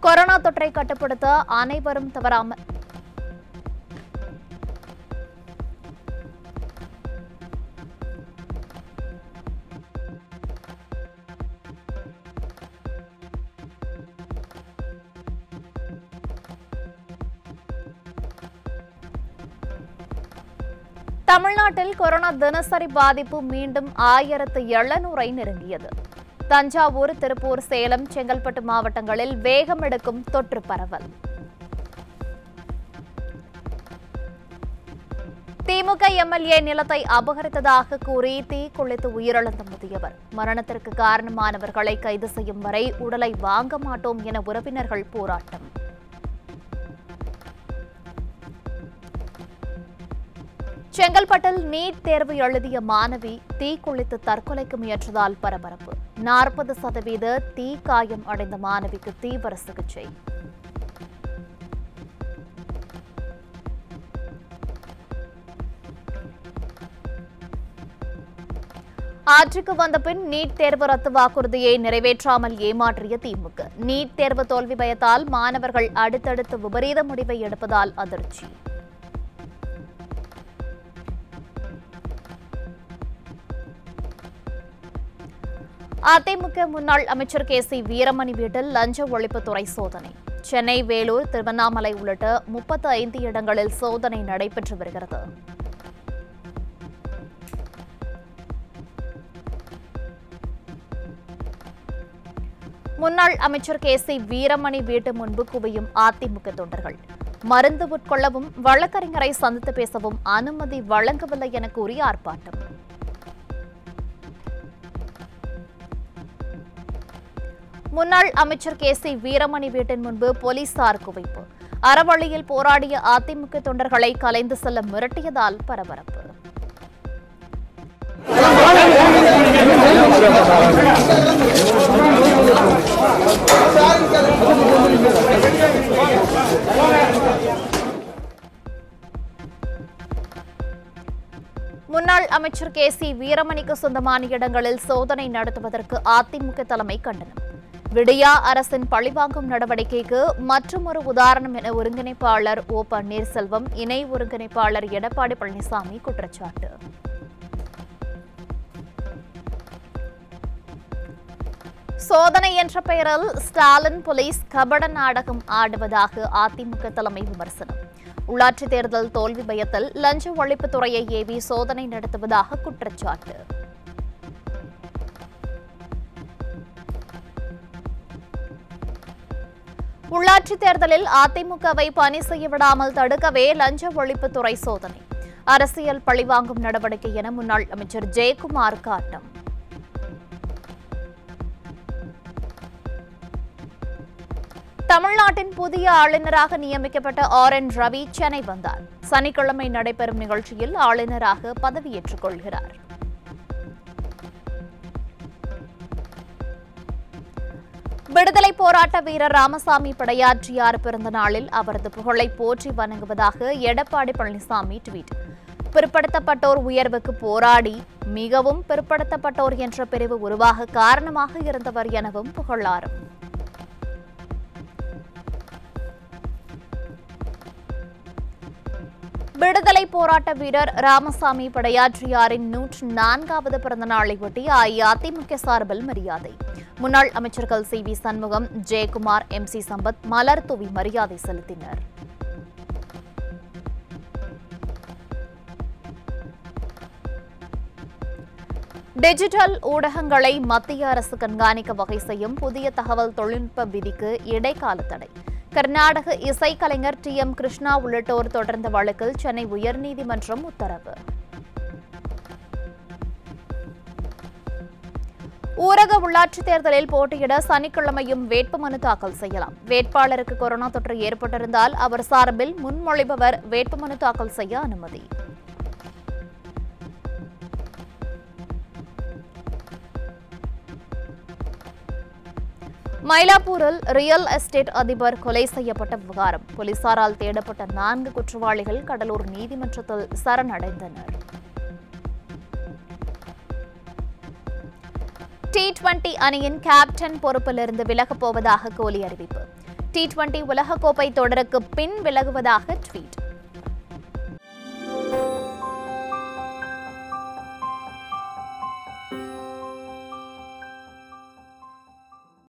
corona தொற்றை கட்டுப்படுத்த அனைவரும் தவறாமல் தமிழ்நாட்டில் கொரோனா தினசரி பாதிப்பு மீண்டும் ஆயிரத்து எழுநூறை நெருங்கியது தஞ்சாவூர் திருப்பூர் சேலம் செங்கல்பட்டு மாவட்டங்களில் வேகம் எடுக்கும் தொற்று பரவல் திமுக எம்எல்ஏ நிலத்தை அபகரித்ததாக கூறி தீ குளித்து உயிரிழந்த முதியவர் மரணத்திற்கு காரணமானவர்களை கைது செய்யும் வரை உடலை வாங்க மாட்டோம் என உறவினர்கள் போராட்டம் செங்கல்பட்டில் நீட் தேர்வு எழுதிய மாணவி தீ குளித்து தற்கொலைக்கு முயன்றதால் பரபரப்பு நாற்பது சதவீத தீ காயம் அடைந்த மாணவிக்கு தீவிர சிகிச்சை ஆட்சிக்கு வந்த பின் நீட் தேர்வு ரத்து வாக்குறுதியை நிறைவேற்றாமல் ஏமாற்றிய திமுக நீட் தேர்வு தோல்வி பயத்தால் மாணவர்கள் அடுத்தடுத்து விபரீத முடிவை எடுப்பதால் அதிர்ச்சி அதிமுக முன்னாள் அமைச்சர் கே சி வீரமணி வீட்டில் லஞ்ச ஒழிப்புத்துறை சோதனை சென்னை வேலூர் திருவண்ணாமலை உள்ளிட்ட முப்பத்தி ஐந்து இடங்களில் சோதனை நடைபெற்று வருகிறது முன்னாள் அமைச்சர் கே சி வீரமணி வீட்டு முன்பு குவியும் அதிமுக தொண்டர்கள் மருந்து உட்கொள்ளவும் வழக்கறிஞரை சந்தித்து பேசவும் அனுமதி வழங்கவில்லை என கூறி ஆர்ப்பாட்டம் முன்னாள் அமைச்சர் கே சி வீரமணி வீட்டின் முன்பு போலீசார் குவிப்பு அறவழியில் போராடிய அதிமுக தொண்டர்களை கலைந்து செல்ல மிரட்டியதால் பரபரப்பு முன்னாள் அமைச்சர் கே சி வீரமணிக்கு சொந்தமான இடங்களில் சோதனை நடத்துவதற்கு அதிமுக தலைமை கண்டனம் விடியா அரசின் பழிவாங்கும் நடவடிக்கைக்கு மற்றொரு உதாரணம் என ஒருங்கிணைப்பாளர் ஓ பன்னீர்செல்வம் இணை ஒருங்கிணைப்பாளர் எடப்பாடி பழனிசாமி குற்றச்சாட்டு சோதனை என்ற பெயரில் ஸ்டாலின் போலீஸ் கபட நாடகம் ஆடுவதாக அதிமுக தலைமை விமர்சனம் உள்ளாட்சி தேர்தல் தோல்வி பயத்தில் லஞ்ச ஒழிப்புத்துறையை ஏவி சோதனை நடத்துவதாக குற்றச்சாட்டு உள்ளாட்சி தேர்தலில் அதிமுகவை பணி செய்ய விடாமல் தடுக்கவே லஞ்ச ஒழிப்புத்துறை சோதனை அரசியல் பழிவாங்கும் நடவடிக்கை என முன்னாள் அமைச்சர் ஜெயக்குமார் காட்டம் தமிழ்நாட்டின் புதிய ஆளுநராக நியமிக்கப்பட்ட ஆர் என் ரவி சென்னை வந்தார் சனிக்கிழமை நடைபெறும் நிகழ்ச்சியில் ஆளுநராக பதவியேற்றுக் கொள்கிறார் விடுதலை போராட்ட வீரர் ராமசாமி படையாற்றியார் பிறந்த நாளில் அவரது புகழை போற்றி வணங்குவதாக எடப்பாடி பழனிசாமி ட்வீட் பிற்படுத்தப்பட்டோர் உயர்வுக்கு போராடி மிகவும் பிற்படுத்தப்பட்டோர் என்ற பிரிவு உருவாக காரணமாக இருந்தவர் எனவும் புகழாரம் விடுதலை போராட்ட வீரர் ராமசாமி படையாற்றியாரின் நூற்று நான்காவது பிறந்த நாளை ஒட்டி அஇஅதிமுக சார்பில் மரியாதை முன்னாள் அமைச்சர்கள் C V Shanmugam Jayakumar M C Sampath மலர் தூவி மரியாதை செலுத்தினர் டிஜிட்டல் ஊடகங்களை மத்திய அரசு கண்காணிக்க வகை செய்யும் புதிய தகவல் தொழில்நுட்ப விதிக்கு இடைக்கால தடை கர்நாடக இசைக்கலைஞர் டி எம் கிருஷ்ணா உள்ளிட்டோர் தொடர்ந்த வழக்கில் சென்னை உயர்நீதிமன்றம் உத்தரவு ஊரக உள்ளாட்சித் தேர்தலில் போட்டியிட சனிக்கிழமையும் வேட்புமனு தாக்கல் செய்யலாம் வேட்பாளருக்கு கொரோனா தொற்று ஏற்பட்டிருந்தால் அவர் சார்பில் முன்மொழிபவர் வேட்புமனு தாக்கல் செய்ய அனுமதி மயிலாப்பூரில் ரியல் எஸ்டேட் அதிபர் கொலை செய்யப்பட்ட விவகாரம் போலீசாரால் தேடப்பட்ட நான்கு குற்றவாளிகள் கடலூர் நீதிமன்றத்தில் சரணடைந்தனர் டி டுவெண்டி அணியின் கேப்டன் பொறுப்பிலிருந்து விலகப் போவதாக கோலி அறிவிப்பு டி டுவெண்டி உலகக்கோப்பை தொடருக்கு பின் விலகுவதாக ட்வீட்